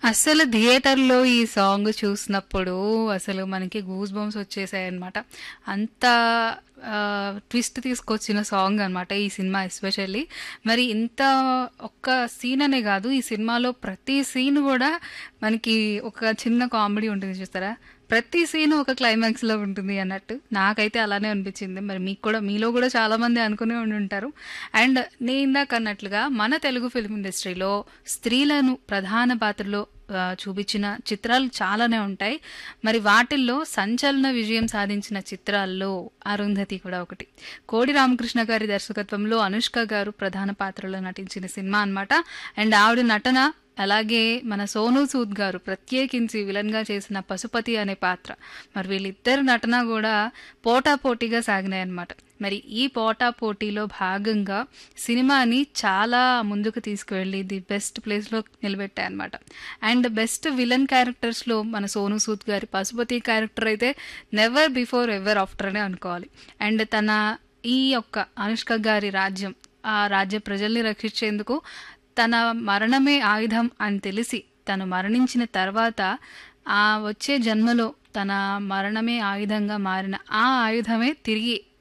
అస్సలు థియేటర్‌లో ఈ సాంగ్ చూసినప్పుడు అసలు మనకి గూస్ బంప్స్ వచ్చేసాయన్నమాట. అంత ఆహ్, ట్విస్ట్ తీసుకొచ్చిన సాంగ్ అనమాట ఈ సినిమా ఎస్పెషల్లీ. మరి ఇంత ఒక్క సీన్ అనే గాదు. ఈ సినిమాలో ప్రతి సీన్ గూడా మనకి ఒక చిన్న కామెడీ ఉంటుంది చూస్తారా? ప్రతి సీను ఒక క్లైమాక్స్‌లో ఉంటుంది అన్నట్టు. నాకైతే అలానే అనిపించింది. మరి మీకు కూడా మీలో గూడా చాలామంది అనుకునే ఉండుంటారు. అండ్ నేను ఇందాక అన్నట్లుగా మన తెలుగు ఫిల్మ్ ఇండస్ట్రీలో స్త్రీలను ప్రధాన పాత్రలో ఆహ్, చూపించిన చిత్రాలు చాలానే ఉంటాయి. మరి వాటిల్లో సంచలన విజయం సాధించిన చిత్రాల్లో 'అరుంధతి' కూడా ఒకటి. కోడి రామకృష్ణ గారి దర్శకత్వంలో అనుష్క గారు ప్రధాన పాత్రలో నటించిన సినిమా అనమాట. అండ్ ఆవిడ నటన అలాగే మన సోనూ సూద్ గారు ప్రత్యేకించి విలన్‌గా చేసిన 'పశుపతి' అనే పాత్ర. మరి వీళ్ళిద్దరి నటన గూడా పోటాపోటీగా సాగినాయన్నమాట. మరి ఈ పోటాపోటీలో భాగంగా సినిమాని చాలా ముందుకు తీసుకువెళ్ళి ది బెస్ట్ ప్లేస్‌లో నిలబెట్టాయన్నమాట. అండ్ బెస్ట్ విలన్ క్యారెక్టర్స్‌లో మన సోనూ సూద్ గారి 'పశుపతి' క్యారెక్టర్ అయితే నెవర్ బిఫోర్ ఎవర్ ఆఫ్టర్ అనే అనుకోవాలి. అండ్ తన ఈ యొక్క అనుష్క గారి రాజ్యం, ఆ రాజ్య ప్రజల్ని రక్షించేందుకు తన మరణమే ఆయుధం అని తెలిసి తను మరణించిన తర్వాత ఆ వచ్చే జన్మలో తన మరణమే ఆయుధంగా మారిన ఆ ఆయుధమే తిరిగి